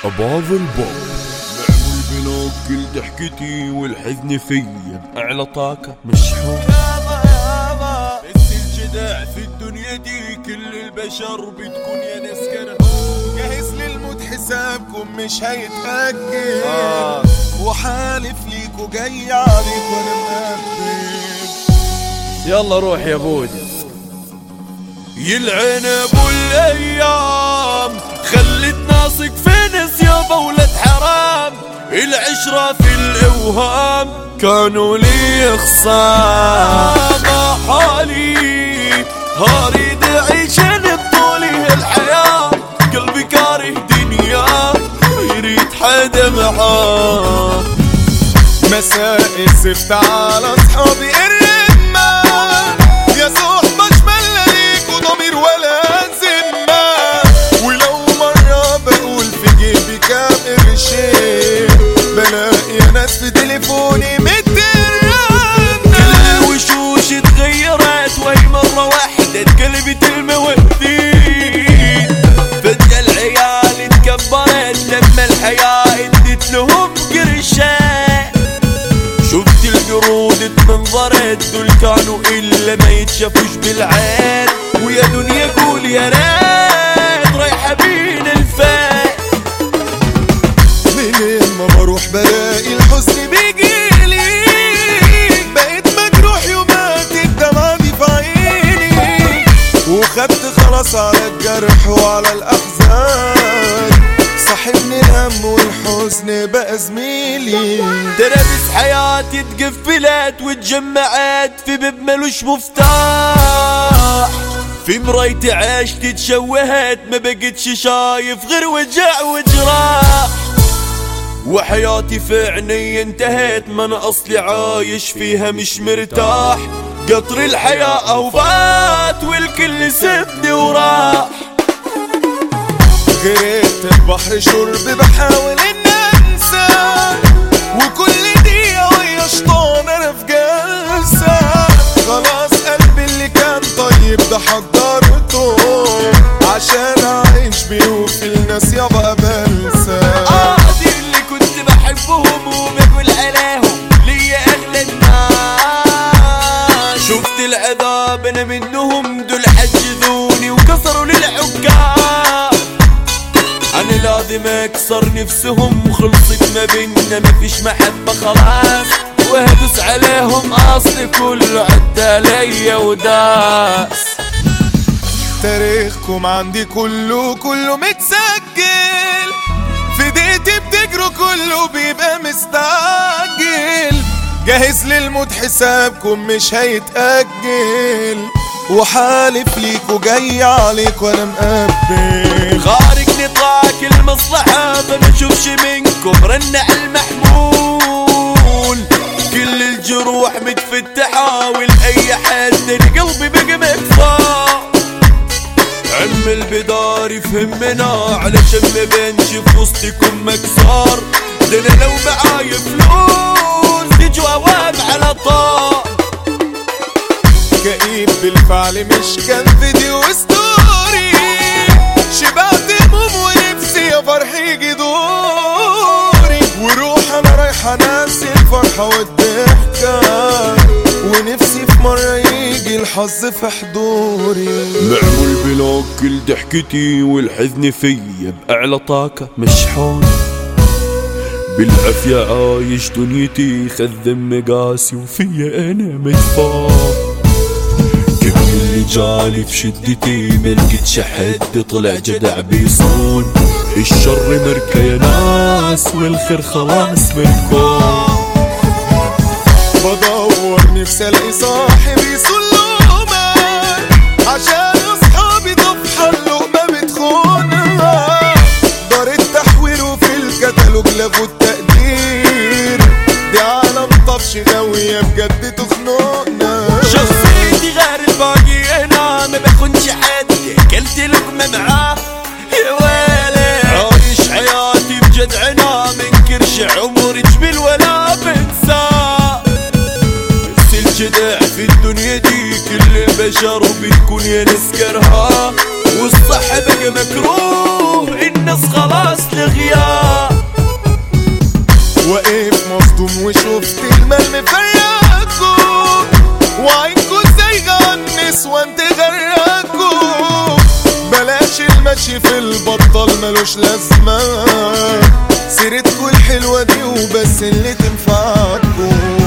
أباظ البوب معمول بلوك كل ضحكتي والحزن فيا بأعلى طاقة مشحون بس الجدع في الدنيا دي كل البشر بتكون يا ناس كرهون جاهز للموت حسابكم مش هيتأجل آه. وحالف ليكوا جاي عليك وانا مقبل يلا روح يا بودي يلعن ابو الايام خلت ناصك في نسيابه ولد حرام العشرة في الاوهام كانوا لي خصام حالي هاريد اعيشن بطولي الحياة قلبي كاره دنيا يريد حدا معاه مساء الزفت على اصحابي الرمة يا صحبة اشمل ليك وضمير ولا ذمة ولو مرة بقول في جيبي كام قرشين بلاقي ناس في تليفوني مترنة الوشوش اتغيرت وهي مرة واحدة اتقلبت الموثين فجأة العيال اتكبرت لما الحياة ادت لهم قرشين شفت القرود اتمنظرت دول كانوا الا ما يتشافوش بالعين ويا دنيا قول يا ريت رايحة بين الفين منين ما بروح بلاقي الحزن بيجيلي بقيت مجروح يومات الدمعة دي في عيني وخدت خلاص على الجرح وعلى الأحزان صاحبني الهم والحزن بقى زميلي ترابس حياتي تقفلت وتجمعت في باب ملوش مفتاح في مرايتي عشت تشوهت ما بقتش شايف غير وجع وجراح وحياتي في عيني انتهت ما انا اصلي عايش فيها مش مرتاح قطر الحياة اوفات والكل سبني وراح غرقت البحر شرب بحاول ان انسى وكل دقيقة ويا شطان انا في جلسة خلاص قلبي اللي كان طيب ده حضرته عشان اعيش بيه وفي الناس يابا بنسى اه دي اللي كنت بحبهم وبقول عليهم ليا اغلى الناس شفت العذاب انا منهم دول حجذوني وكسروا للعقاب انا لازم اكسر نفسهم خلصت ما بينا مفيش محبة خلاص وهدوس عليهم اصلي كله عدى عليا وداس تاريخكم عندي كله كله متسجل في دقيقتي بتجروا كله بيبقى مستعجل جاهز للموت حسابكم مش هيتأجل وحالف ليكوا جاي عليك وانا مقبل خارج نطاق المصلحة ما بشوفش منكم رن على المحمول كل الجروح متفتحة ولأي حد قلبي بقى مكفار عم البدار يفهمنا علشان ما بنشوف وسطكم مكسار ده انا لو معاي فلوس دي جواب على طار كئيب بالفعل مش كان فيديو ستوري شبعت هموم ونفسي يا فرح يجي دوري وروح انا رايحة ناسي الفرحة والضحكة ونفسي في مرة يجي الحظ في حضوري معمول بلوك كل ضحكتي والحزن فيا بأعلى طاقة مشحون بالعافية عايش دنيتي خذم مقاسي وفيا أنا مدفار كل اللي جالي في شدتي ملقتش حد طلع جدع بيصون الشر مركة يا ناس والخير خلاص مركون بدور نفسي الاقي صاحب يسلومة عشان اصحابي طفحة اللقمة بتخونها دار التحوير وفي الكتالوج لغوا التقدير دي عالم طفش غاوية بجد تخنقنا شخصيتي غير الباقي انا ما بخونش حد كلت لقمة معاه يا ويلي عايش حياتي بجدعنة منكرش عمري جبل ولا بنساه بس الجدع في الدنيا دي كل البشر بتكون يا ناس كرهاه والصح بقى مكروه الناس خلاص لغياه ملوش لازمة سيرتكوا الحلوة دي وبس اللي تنفعكوا